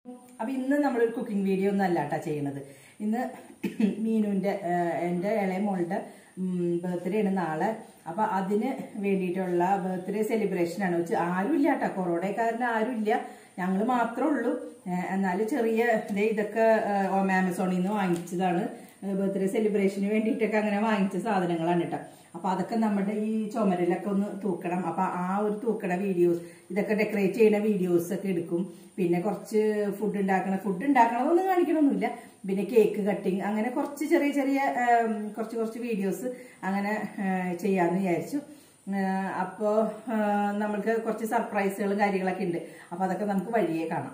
അപ്പൊ ഇന്ന് നമ്മളൊരു കുക്കിംഗ് വീഡിയോ ഒന്നും അല്ല കേട്ടോ ചെയ്യണത് ഇന്ന് മീനുവിന്റെ ഏഹ്, എൻ്റെ ഇളയ മോളുടെ ബർത്ത്ഡേ ആണ് നാളെ അപ്പൊ അതിന് വേണ്ടിയിട്ടുള്ള ബർത്ത്ഡേ സെലിബ്രേഷൻ ആണ് വെച്ച് ആരും ഇല്ല കേട്ടോ കൊറോണ കാരണം ആരും ഇല്ല ഞങ്ങൾ മാത്രമേ ഉള്ളൂ ഏഹ്, എന്നാലും ചെറിയ ദേ ഇതൊക്കെ ഏഹ്, ആമസോണിൽ നിന്ന് വാങ്ങിച്ചതാണ് ബർത്ത്ഡേ സെലിബ്രേഷന് വേണ്ടിയിട്ടൊക്കെ അങ്ങനെ വാങ്ങിച്ച സാധനങ്ങളാണ് കേട്ടോ അപ്പൊ അതൊക്കെ നമ്മുടെ ഈ ചുമരിലൊക്കെ ഒന്ന് തൂക്കണം അപ്പൊ ആ ഒരു തൂക്കണ വീഡിയോസ് ഇതൊക്കെ ഡെക്കറേറ്റ് ചെയ്യുന്ന വീഡിയോസ് ഒക്കെ എടുക്കും പിന്നെ കുറച്ച് ഫുഡ് ഉണ്ടാക്കണ ഫുഡ് ഉണ്ടാക്കണതൊന്നും കാണിക്കണമൊന്നുമില്ല പിന്നെ കേക്ക് കട്ടിങ് അങ്ങനെ കുറച്ച് ചെറിയ ചെറിയ ഉം, കുറച്ച് കുറച്ച് വീഡിയോസ് അങ്ങനെ ഏഹ്, ചെയ്യാമെന്ന് വിചാരിച്ചു ഏഹ്, അപ്പോ ഏഹ്, നമ്മൾക്ക് കുറച്ച് സർപ്രൈസുകളും കാര്യങ്ങളൊക്കെ ഉണ്ട് അപ്പൊ അതൊക്കെ നമുക്ക് വഴിയേ കാണാം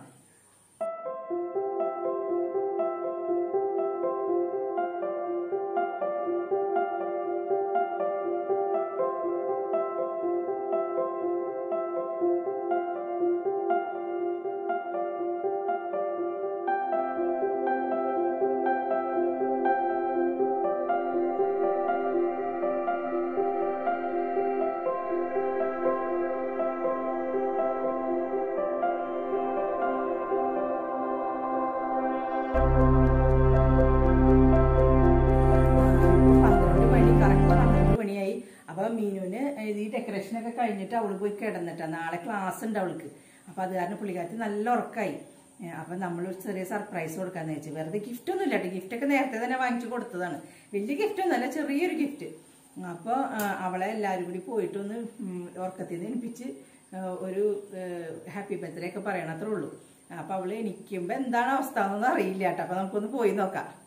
പന്ത്രണ്ട് മണി കറക്റ്റ് പന്ത്രണ്ട് മണിയായി അപ്പൊ മീനുവിന് ഈ ഡെക്കറേഷൻ ഒക്കെ കഴിഞ്ഞിട്ട് അവള് പോയി കിടന്നിട്ടാ നാളെ ക്ലാസ് ഉണ്ട് അവൾക്ക് അപ്പൊ അത് കാരണം പുള്ളിക്കാരത്തി നല്ല ഉറക്കായി ഏ, അപ്പൊ നമ്മൾ ഒരു ചെറിയ സർപ്രൈസ് കൊടുക്കാന്ന് വെച്ചു വെറുതെ ഗിഫ്റ്റ് ഒന്നും ഇല്ല ഗിഫ്റ്റ് ഒക്കെ നേരത്തെ തന്നെ വാങ്ങിച്ചു കൊടുത്തതാണ് വലിയ ഗിഫ്റ്റ് ഒന്നുമല്ല ചെറിയൊരു ഗിഫ്റ്റ് അപ്പോൾ അവളെ എല്ലാവരും കൂടി പോയിട്ടൊന്ന് ഉം, ഉറക്കത്തിൽ നിന്ന് എനിപ്പിച്ച് ആ, ഒരു ഹാപ്പി ബർത്ത്ഡേ ഒക്കെ പറയണത്രേ ഉള്ളൂ അപ്പൊ അവള് എണിക്കുമ്പോ എന്താണ് അവസ്ഥ എന്നൊന്നും അറിയില്ല കേട്ടോ അപ്പൊ നമുക്കൊന്ന് പോയി നോക്കാം